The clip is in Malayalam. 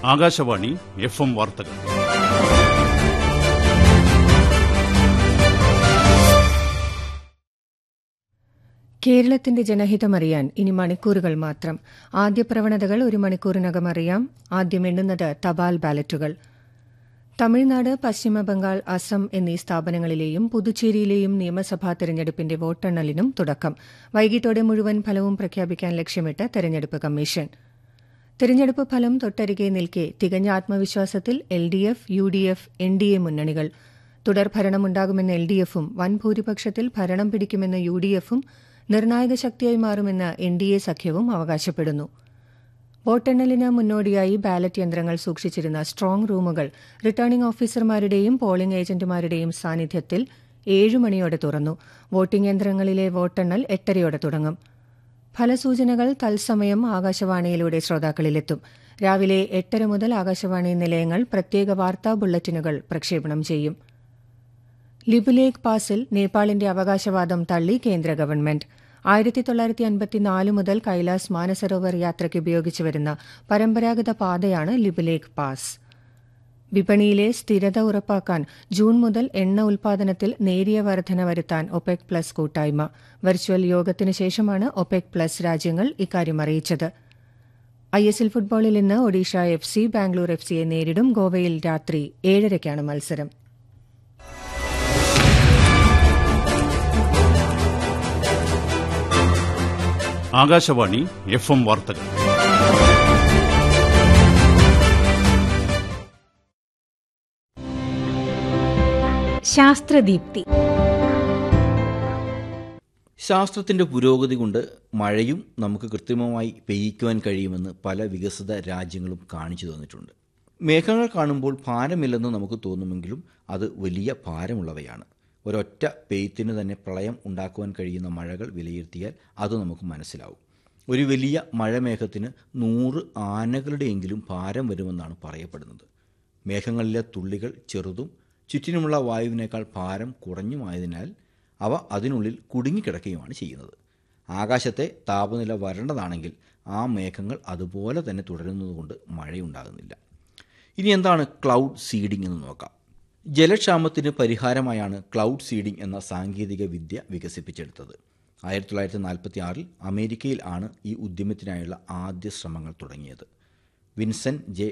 ആകാശവാണി എഫ് എം വാർത്തകൾ കേരളത്തിന്റെ ജനഹിതമറിയാൻ ഇനി മണിക്കൂറുകൾ മാത്രം ആദ്യ പ്രവണതകൾ ഒരു മണിക്കൂറിനകം അറിയാം ആദ്യം എണ്ണുന്നത് തപാൽ ബാലറ്റുകൾ തമിഴ്നാട് പശ്ചിമബംഗാൾ അസം എന്നീ സ്ഥാപനങ്ങളിലെയും പുതുച്ചേരിയിലെയും നിയമസഭാ തെരഞ്ഞെടുപ്പിന്റെ വോട്ടെണ്ണലിനും തുടക്കം വൈകിട്ടോടെ മുഴുവൻ ഫലവും പ്രഖ്യാപിക്കാൻ ലക്ഷ്യമിട്ട് തെരഞ്ഞെടുപ്പ് കമ്മീഷൻ തെരഞ്ഞെടുപ്പ് ഫലം തൊട്ടരികെ നിൽക്കെ തികഞ്ഞ ആത്മവിശ്വാസത്തിൽ L D F U D F N D A മുന്നണികൾ തുടർഭരണമുണ്ടാകുമെന്ന് എൽ ഡി എഫും വൻ ഭൂരിപക്ഷത്തിൽ ഭരണം പിടിക്കുമെന്ന് യു ഡി എഫും നിർണായക ശക്തിയായി മാറുമെന്ന് എൻ ഡി എ സഖ്യവും അവകാശപ്പെടുന്നു വോട്ടെണ്ണലിന് മുന്നോടിയായി ബാലറ്റ് യന്ത്രങ്ങൾ സൂക്ഷിച്ചിരുന്ന സ്ട്രോങ് റൂമുകൾ റിട്ടേണിംഗ് ഓഫീസർമാരുടെയും പോളിംഗ് ഏജന്റുമാരുടെയും സാന്നിധ്യത്തിൽ ഏഴ് മണിയോടെ തുറന്നു വോട്ടിംഗ് യന്ത്രങ്ങളിലെ വോട്ടെണ്ണൽ എട്ടരയോടെ തുടങ്ങും ഫലസൂചനകൾ തത്സമയം ആകാശവാണിയിലൂടെ ശ്രോതാക്കളിലെത്തും രാവിലെ എട്ടര മുതൽ ആകാശവാണി നിലയങ്ങൾ പ്രത്യേക വാർത്താ ബുള്ളറ്റിനുകൾ പ്രക്ഷേപണം ചെയ്യും ലിബുലേഖ് പാസിൽ നേപ്പാളിന്റെ അവകാശവാദം തള്ളി കേന്ദ്ര ഗവൺമെന്റ് ആയിരത്തി തൊള്ളായിരത്തി അൻപത്തിനാല് മുതൽ കൈലാസ് മാനസരോവർ യാത്രയ്ക്ക് ഉപയോഗിച്ചുവരുന്ന പരമ്പരാഗത പാതയാണ് ലിബുലേഖ് പാസ് വിപണിയിലെ സ്ഥിരത ഉറപ്പാക്കാൻ ജൂൺ മുതൽ എണ്ണ ഉൽപാദനത്തിൽ നേരിയ വർധന വരുത്താൻ ഒപെക് പ്ലസ് കൂട്ടായ്മ വെർച്വൽ യോഗത്തിനു ശേഷമാണ് ഒപെക് പ്ലസ് രാജ്യങ്ങൾ ഇക്കാര്യം അറിയിച്ചത് ഐ എസ് എൽ ഫുട്ബോളിൽ ഇന്ന് Odisha F C Bangalore F സിയെ നേരിടും ഗോവയിൽ രാത്രി ഏഴരയ്ക്കാണ് മത്സരം ആകാശവാണി എഫ് എം വാർത്തകൾ ശാസ്ത്രദീപ്തി ശാസ്ത്രത്തിൻ്റെ പുരോഗതി കൊണ്ട് മഴയും നമുക്ക് കൃത്രിമമായി പെയ്യിക്കുവാൻ കഴിയുമെന്ന് പല വികസിത രാജ്യങ്ങളും കാണിച്ചു തന്നിട്ടുണ്ട് മേഘങ്ങൾ കാണുമ്പോൾ ഭാരമില്ലെന്ന് നമുക്ക് തോന്നുമെങ്കിലും അത് വലിയ ഭാരമുള്ളവയാണ് ഒരൊറ്റ പെയ്ത്തിന് തന്നെ പ്രളയം ഉണ്ടാക്കുവാൻ കഴിയുന്ന മഴകൾ വിലയിരുത്തിയാൽ അത് നമുക്ക് മനസ്സിലാവും ഒരു വലിയ മഴമേഘത്തിന് നൂറ് ആനകളുടെയെങ്കിലും ഭാരം വരുമെന്നാണ് പറയപ്പെടുന്നത് മേഘങ്ങളിലെ തുള്ളികൾ ചെറുതും ചുറ്റിനുമുള്ള വായുവിനേക്കാൾ ഭാരം കുറഞ്ഞുമായതിനാൽ അവ അതിനുള്ളിൽ കുടുങ്ങിക്കിടക്കുകയുമാണ് ചെയ്യുന്നത് ആകാശത്തെ താപനില വരേണ്ടതാണെങ്കിൽ ആ മേഘങ്ങൾ അതുപോലെ തന്നെ തുടരുന്നതുകൊണ്ട് മഴയുണ്ടാകുന്നില്ല ഇനി എന്താണ് ക്ലൗഡ് സീഡിംഗ് എന്ന് നോക്കാം ജലക്ഷാമത്തിന് പരിഹാരമായാണ് ക്ലൗഡ് സീഡിംഗ് എന്ന സാങ്കേതിക വിദ്യ വികസിപ്പിച്ചെടുത്തത് ആയിരത്തി തൊള്ളായിരത്തി നാൽപ്പത്തി ആറിൽ അമേരിക്കയിൽ ആണ് ഈ ഉദ്യമത്തിനായുള്ള ആദ്യ ശ്രമങ്ങൾ തുടങ്ങിയത് വിൻസെന്റ് ജെ